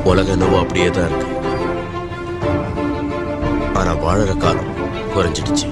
உலகம் என்னவோ அப்படியே தான் இருக்கு ஆனா வாழற காலம் குறைஞ்சிடுச்சு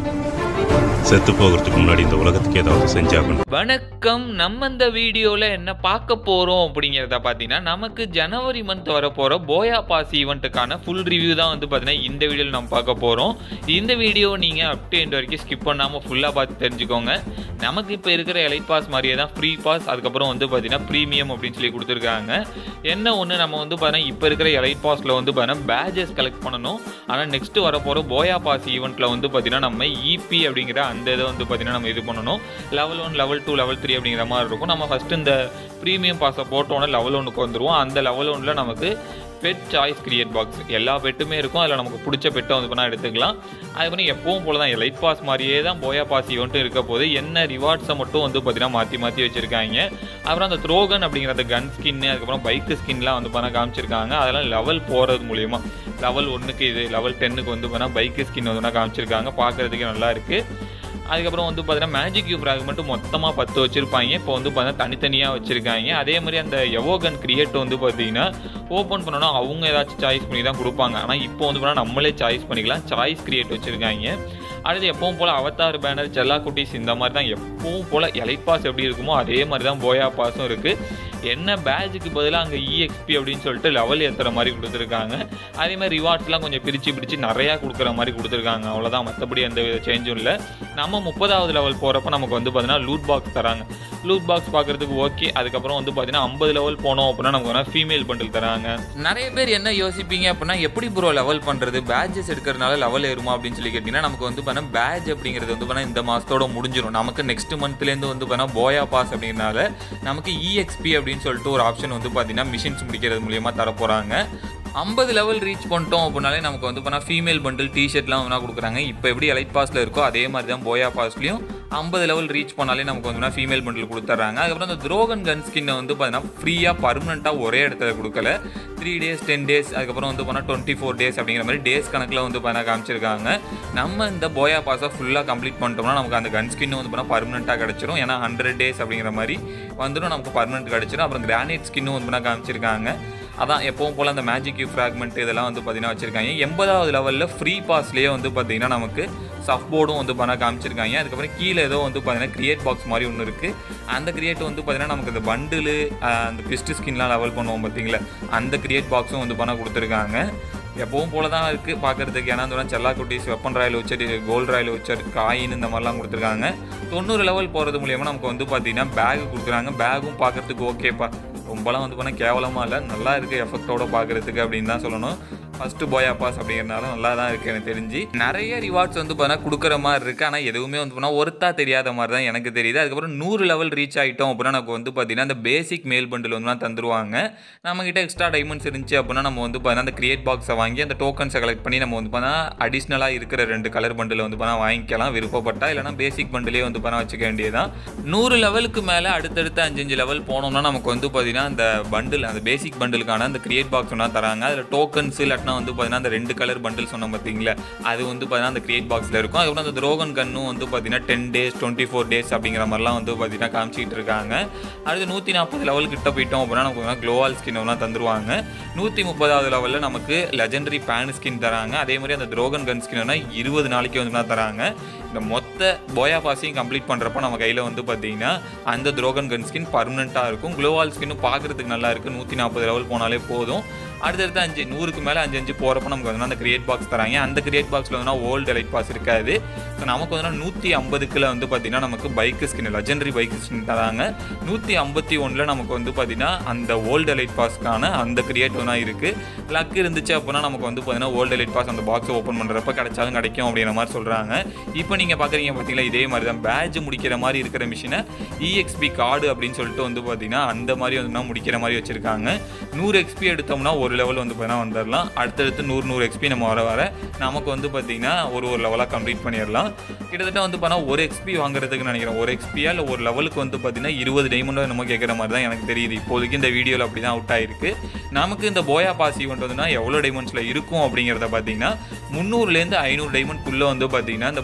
செத்து போகிறதுக்கு முன்னாடி இந்த உலகத்துக்கு ஏதாவது செஞ்சாகணும் வணக்கம் நம்ம இந்த வீடியோவில் என்ன பார்க்க போகிறோம் அப்படிங்கிறத பார்த்தீங்கன்னா நமக்கு ஜனவரி மந்த் வரப்போகிற போயா பாஸ் ஈவெண்ட்டுக்கான ஃபுல் ரிவ்யூ தான் வந்து பார்த்தீங்கன்னா இந்த வீடியோவில் நம்ம பார்க்க போகிறோம் இந்த வீடியோ நீங்கள் அப் டு எண்ட் வரைக்கும் ஸ்கிப் பண்ணாமல் ஃபுல்லாக பார்த்து தெரிஞ்சுக்கோங்க நமக்கு இப்போ இருக்கிற எலைட் பாஸ் மாதிரியே தான் ஃப்ரீ பாஸ் அதுக்கப்புறம் வந்து பார்த்தீங்கன்னா ப்ரீமியம் அப்படின்னு சொல்லி கொடுத்துருக்காங்க என்ன ஒன்று நம்ம வந்து பார்த்தீங்கன்னா இப்போ இருக்கிற எலைட் பாஸில் வந்து பார்த்தீங்கன்னா பேஜஸ் கலெக்ட் பண்ணணும் ஆனால் நெக்ஸ்ட் வரப்போகிற போயா பாஸ் ஈவெண்ட்டில் வந்து பார்த்தீங்கன்னா நம்ம இபி அப்படிங்கிற அந்த இதை வந்து பார்த்தீங்கன்னா நம்ம இது பண்ணணும் level one level two level three அப்படிங்கிற மாதிரி இருக்கும் நம்ம ஃபஸ்ட்டு இந்த ப்ரீமியம் பாஸை போட்டோன்னே லெவல் ஒன்றுக்கு வந்துருவோம் அந்த லெவல் ஒன்றில் நமக்கு பெட் சாய்ஸ் கிரியேட் பாக்ஸ் எல்லா பெட்டுமே இருக்கும் அதில் நமக்கு பிடிச்ச பெட்டை வந்து பண்ணால் எடுத்துக்கலாம் அதுக்கப்புறம் எப்பவும் போல தான் லைட் பாஸ் மாதிரியே தான் போயா பாஸ் ஈவெண்ட்டும் இருக்க போது என்ன ரிவார்ட்ஸை மட்டும் வந்து பார்த்தீங்கன்னா மாற்றி மாற்றி வச்சுருக்காங்க அப்புறம் அந்த த்ரோகன் அப்படிங்கிற அந்த கன் ஸ்கின்னு அதுக்கப்புறம் பைக்கு ஸ்கின்லாம் வந்து பண்ண காமிச்சிருக்காங்க அதெல்லாம் லெவல் போகிறது மூலியமா லெவல் ஒன்றுக்கு இது லெவல் டென்னுக்கு வந்து பண்ணால் பைக்கு ஸ்கின் வந்து காமிச்சிருக்காங்க பார்க்குறதுக்கு நல்லா இருக்குது அதுக்கப்புறம் வந்து பார்த்தீங்கன்னா மேஜிக் கியூ மட்டும் மொத்தமாக பத்து வச்சுருப்பாங்க இப்போ வந்து பார்த்தீங்கன்னா தனித்தனியாக வச்சுருக்காங்க அதே மாதிரி அந்த எவோகன் கிரியேட் வந்து பார்த்தீங்கன்னா ஓப்பன் பண்ணோன்னா அவங்க ஏதாச்சும் சாய்ஸ் பண்ணி தான் கொடுப்பாங்க ஆனால் இப்போ வந்து பார்த்தா நம்மளே சாய்ஸ் பண்ணிக்கலாம் சாய்ஸ் கிரியேட் வச்சுருக்காங்க அடுத்து எப்பவும் போல் அவதார் பேனர் செல்லா குட்டீஸ் இந்த மாதிரி தான் எப்பவும் போல் எலைட் பாஸ் எப்படி இருக்குமோ அதே மாதிரி தான் போயா பாஸும் இருக்குது என்ன பேட்சுக்கு பதிலாக அங்கே இஎக்ஸ்பி அப்படின்னு சொல்லிட்டு லெவல் ஏற்றுற மாதிரி கொடுத்துருக்காங்க அதே மாதிரி ரிவார்ட்ஸ்லாம் கொஞ்சம் பிரித்து பிரித்து நிறையா கொடுக்குற மாதிரி கொடுத்துருக்காங்க அவ்வளோதான் மற்றபடி எந்த வித சேஞ்சும் இல்லை நம்ம முப்பதாவது லெவல் போகிறப்ப நமக்கு வந்து பார்த்தீங்கன்னா லூட் பாக்ஸ் தராங்க லூட் பாக்ஸ் பார்க்குறதுக்கு ஓகே அதுக்கப்புறம் வந்து பார்த்தீங்கன்னா ஐம்பது லெவல் போனோம் அப்படின்னா நமக்கு வேணால் ஃபீமேல் பண்டில் தராங்க நிறைய பேர் என்ன யோசிப்பீங்க அப்படின்னா எப்படி ப்ரோ லெவல் பண்ணுறது பேட்சஸ் எடுக்கிறதுனால லெவல் ஏறுமா அப்படின்னு சொல்லி கேட்டிங்கன்னா நமக்கு வந்து பார்த்தீங்கன்னா பேட்ச் அப்படிங்கிறது வந்து பார்த்தீங்கன்னா இந்த மாதத்தோட முடிஞ்சிடும் நமக்கு நெக்ஸ்ட் மந்த்லேருந்து வந்து பார்த்தீங்கன்னா போயா பாஸ் அப்படிங்கிறனால நமக்கு இஎக்ஸ்பி அப்படின்னு சொல்லிட்டு ஒரு ஆப்ஷன் வந்து பார்த்தீங்கன்னா மிஷின்ஸ் முடிக்கிறது மூலியமாக தர போகிறாங்க ஐம்பது லெவல் ரீச் பண்ணிட்டோம் அப்படின்னாலே நமக்கு வந்து பண்ணால் ஃபீமேல் பண்டில் டிஷர்ட்லாம் வேணா கொடுக்குறாங்க இப்போ எப்படி எலைட் பாஸில் இருக்கோ அதே மாதிரி தான் போயா பாஸ்லையும் ஐம்பது லெவல் ரீச் பண்ணாலே நமக்கு வந்து ஃபீமேல் பண்டில் கொடுத்துட்றாங்க அதுக்கப்புறம் அந்த துரோகன் கன் ஸ்கின்னை வந்து பார்த்தீங்கன்னா ஃப்ரீயாக பர்மனெண்ட்டாக ஒரே இடத்துல கொடுக்கல த்ரீ டேஸ் டென் டேஸ் அதுக்கப்புறம் வந்து பண்ணால் டுவெண்ட்டி ஃபோர் டேஸ் அப்படிங்கிற மாதிரி டேஸ் கணக்கில் வந்து பண்ண காமிச்சிருக்காங்க நம்ம இந்த போயா பாஸை ஃபுல்லாக கம்ப்ளீட் பண்ணிட்டோம்னா நமக்கு அந்த கன் ஸ்கின் வந்து பண்ணால் பர்மனெண்ட்டாக கிடச்சிரும் ஏன்னா ஹண்ட்ரட் டேஸ் அப்படிங்கிற மாதிரி வந்துடும் நமக்கு பர்மனெண்ட் கிடச்சிரும் அப்புறம் கிரானைட் ஸ்கின்னும் வந்து பண்ண காமிச்சிருக்காங்க அதான் எப்பவும் போல் அந்த மேஜிக் யூ ஃப்ராக்மெண்ட் இதெல்லாம் வந்து பார்த்தீங்கன்னா வச்சுருக்காங்க எண்பதாவது லெவலில் ஃப்ரீ பாஸ்லேயே வந்து பார்த்தீங்கன்னா நமக்கு சஃப் போர்டும் வந்து பண்ண காமிச்சிருக்காங்க அதுக்கப்புறம் கீழே ஏதோ வந்து பார்த்தீங்கன்னா கிரியேட் பாக்ஸ் மாதிரி ஒன்று இருக்குது அந்த கிரியேட் வந்து பார்த்தீங்கன்னா நமக்கு இந்த பண்டிலு அந்த பிஸ்ட் ஸ்கின்லாம் லெவல் பண்ணுவோம் பார்த்தீங்களா அந்த கிரியேட் பாக்ஸும் வந்து பண்ண கொடுத்துருக்காங்க எப்பவும் போல தான் இருக்குது பார்க்குறதுக்கு ஏன்னா இந்த செல்லா குட்டீஸ் weapon royale voucher gold royale voucher coin இந்த மாதிரிலாம் கொடுத்துருக்காங்க தொண்ணூறு லெவல் போகிறது மூலியமாக நமக்கு வந்து பார்த்தீங்கன்னா பேக் கொடுக்குறாங்க பேகும் பார்க்குறதுக்கு ஓகேப்பா ரொம்பலாம் வந்து பண்ணால் கேவலமாக இல்லை நல்லா இருக்குது எஃபெக்டோட பார்க்குறதுக்கு அப்படின்னு தான் சொல்லணும் ஃபஸ்ட்டு போயா பாஸ் அப்படிங்கிறனால நல்லா தான் இருக்குது எனக்கு தெரிஞ்சு நிறைய ரிவார்ட்ஸ் வந்து பார்த்தா கொடுக்குற மாதிரி இருக்குது ஆனால் எதுவுமே வந்து பண்ணால் ஒருத்தா தெரியாத மாதிரி தான் எனக்கு தெரியுது அதுக்கப்புறம் நூறு லெவல் ரீச் ஆகிட்டோம் அப்படின்னா நமக்கு வந்து பார்த்தீங்கன்னா அந்த பேசிக் மேல் பண்டில் வந்து தந்துருவாங்க நம்மக்கிட்ட எக்ஸ்ட்ரா டைமண்ட்ஸ் இருந்துச்சு அப்படின்னா நம்ம வந்து பார்த்தீங்கன்னா அந்த கிரியேட் பாக்ஸை வாங்கி அந்த டோக்கன்ஸை கலெக்ட் பண்ணி நம்ம வந்து பார்த்தா அடிஷ்னலாக இருக்கிற ரெண்டு கலர் பண்டில் வந்து பார்த்தா வாங்கிக்கலாம் விருப்பப்பட்டா இல்லைனா பேசிக் பண்டிலே வந்து பண்ண வச்சுக்க வேண்டியதான் நூறு லெவலுக்கு மேலே அடுத்தடுத்து அஞ்சஞ்சு லெவல் போனோம்னா நமக்கு வந்து பார்த்தீங்கன்னா அந்த பண்டில் அந்த பேசிக் பண்டிலுக்கான அந்த கிரியேட் பாக்ஸ் ஒன்றா தராங்க அதில் டோக்கன்ஸ் இல்லாட்டினா வந்து பார்த்தீங்கன்னா அந்த ரெண்டு கலர் பண்டில் சொன்னோம் பார்த்தீங்களா அது வந்து பார்த்தீங்கன்னா அந்த கிரியேட் பாக்ஸில் இருக்கும் அதுக்கப்புறம் அந்த த்ரோகன் கன்னும் வந்து பார்த்தீங்கன்னா ten days twenty four days அப்படிங்கிற மாதிரிலாம் வந்து பார்த்தீங்கன்னா காமிச்சிக்கிட்டு இருக்காங்க அடுத்து நூற்றி நாற்பது லெவல் கிட்ட போயிட்டோம் அப்படின்னா நமக்கு க்ளோவால் ஸ்கின் ஒன்றா தந்துருவாங்க நூற்றி முப்பதாவது லெவலில் நமக்கு லெஜெண்டரி பேன் ஸ்கின் தராங்க அதே மாதிரி அந்த த்ரோகன் கன் ஸ்கின்னா இருபது நாளைக்கு வந்து தராங்க இந்த மொத்த போயா பாஸையும் கம்ப்ளீட் பண்ணுறப்ப நம்ம கையில் வந்து பார்த்தீங்கன்னா அந்த துரோகன் கன் ஸ்கின் பர்மனெண்ட்டாக இருக்கும் க்ளோவால் ஸ்கின்னும் பார்க்குறதுக்கு நல்லா இருக்குது நூற்றி நாற்பது லெவல் போனாலே போதும் அடுத்தடுத்து அஞ்சு நூறுக்கு மேலே அஞ்சு அஞ்சு போகிறப்ப நமக்கு வந்து அந்த கிரியேட் பாக்ஸ் தராங்க அந்த கிரியேட் பாக்ஸில் வந்து ஓல்டு லைட் பாஸ் இருக்காது ஸோ நமக்கு வந்து நூற்றி ஐம்பதுக்குள்ள வந்து பார்த்தீங்கன்னா நமக்கு bike skin legendary bike skin தராங்க நூற்றி ஐம்பத்தி ஒன்றில் நமக்கு வந்து பார்த்தீங்கன்னா அந்த ஓல்டு லைட் பாஸ்க்கான அந்த கிரியேட் ஒன்றா இருக்குது லக் இருந்துச்சு அப்படின்னா நமக்கு வந்து பார்த்தீங்கன்னா ஓல்டு லைட் பாஸ் அந்த பாக்ஸை ஓப்பன் பண்ணுறப்ப கிடைச்சாலும் கிடைக்கும் அப்படிங்கிற மாதிரி சொல்கிறாங்க இப்போ நீங்கள் பார்க்குறீங்க பார்த்தீங்களா இதே மாதிரி தான் பேட்ச் முடிக்கிற மாதிரி இருக்கிற மிஷினை இஎக்ஸ்பி கார்டு அப்படின்னு சொல்லிட்டு வந்து பார்த்தீங்கன்னா அந்த மாதிரி வந்து முடிக்கிற மாதிரி வச்சுருக்காங்க நூறு எக்ஸ்பி எடுத்தோம்னா ஒரு லெவல் வந்து பார்த்தீங்கன்னா வந்துடலாம் அடுத்தடுத்து நூறு நூறு எக்ஸ்பி நம்ம வர வர நமக்கு வந்து பார்த்தீங்கன்னா ஒரு ஒரு லெவலாக கம்ப்ளீட் பண்ணிடலாம் கிட்டத்தட்ட வந்து பார்த்தா ஒரு எக்ஸ்பி வாங்குறதுக்கு நினைக்கிறேன் ஒரு எக்ஸ்பியா இல்லை ஒரு லெவலுக்கு வந்து பார்த்தீங்கன்னா இருபது டைமண்டோ நம்ம கேட்குற மாதிரி தான் எனக்கு தெரியுது இப்போதைக்கு இந்த வீடியோவில் அப்படி தான் அவுட் ஆயிருக்கு நமக்கு இந்த போயா பாஸ் ஈவெண்ட் வந்துன்னா எவ்வளோ டைமண்ட்ஸில் இருக்கும் அப்படிங்கிறத பார்த்தீங்கன்னா முந்நூறுலேருந்து ஐநூறு டைமண்ட்குள்ளே வந்து பார்த்தீங்கன்னா இந்த போயா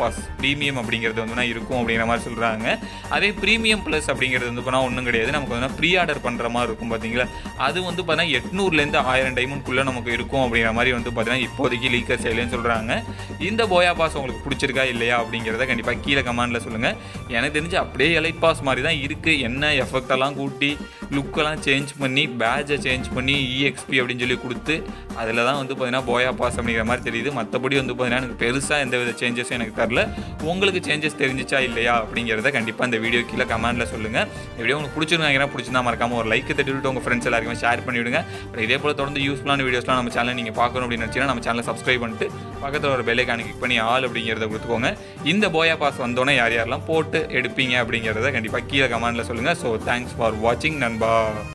பாஸ் ப்ரீமியம் அப்படிங்கிறது வந்து இருக்கும் அப்படிங்கிற மாதிரி சொல்கிறாங்க அதே ப்ரீமியம் ப்ளஸ் அப்படிங்கிறது வந்து பார்த்தா ஒன்றும் கிடையாது நமக்கு வந்து ப்ரீ ஆர்டர் பண்ணுற மாதிரி இருக்கும் பார்த்தீங்களா அது வந்து பார்த்தீங்கன்னா எட்நூறுலேருந்து ஆயிரம் டைமண்ட்குள்ளே நமக்கு இருக்கும் அப்படிங்கிற மாதிரி வந்து பார்த்தீங்கன்னா இப்போதைக்கு லீக்கர் சைட்லேன்னு சொல்கிறாங்க இந்த போயா பாஸ் உங்களுக்கு பிடிச்சிருக்கா இல்லையா அப்படிங்கிறத கண்டிப்பாக கீழே கமெண்டில் சொல்லுங்கள் எனக்கு தெரிஞ்சு அப்படியே எலைட் பாஸ் மாதிரி தான் இருக்குது என்ன எஃபெக்ட் எல்லாம் கூட்டி லுக்கெல்லாம் சேஞ்ச் பண்ணி பேட்சை சேஞ்ச் பண்ணி இஎக்ஸ்பி அப்படின்னு சொல்லி கொடுத்து அதில் தான் வந்து பார்த்தீங்கன்னா போயா பாஸ் அப்படிங்கிற மாதிரி தெரியுது மற்றபடி வந்து பார்த்தீங்கன்னா எனக்கு பெருசாக எந்த வித சேஞ்சஸும் எனக்கு தரல உங்களுக்கு சேஞ்சஸ் தெரிஞ்சிச்சா இல்லையா அப்படிங்கிறத கண்டிப்பாக இந்த வீடியோ கீழே கமெண்ட்டில் சொல்லுங்கள் இந்த வீடியோ உங்களுக்கு பிடிச்சிருந்தாங்கன்னா பிடிச்சிருந்தா மறக்காம ஒரு லைக் தட்டி விட்டு உங்கள் ஃப்ரெண்ட்ஸ் எல்லாருக்குமே ஷேர் பண்ணி விடுங்க அப்புறம் இதே போல் தொடர்ந்து யூஸ்ஃபுல்லான வீடியோஸ்லாம் நம்ம சேனல் நீங்கள் பார்க்கணும் அப்படின்னு நினச்சிங்கன்னா நம்ம சேனலை சப்ஸ்கிரைப் பண்ணிட்டு பக்கத்தில் ஒரு பெல்லைக்கான கிளிக் பண்ணி ஆல் அப்படிங்கிறத கொடுத்துக்கோங்க இந்த போயா பாஸ் வந்தோன்னே யார் யாரெல்லாம் போட்டு எடுப்பீங்க அப்படிங்கிறத கண்டிப்பாக கீழே கமெண்ட்டில் சொல்லுங்கள் ஸோ தேங்க்ஸ் ஃபார் வாட்சிங் நண்பா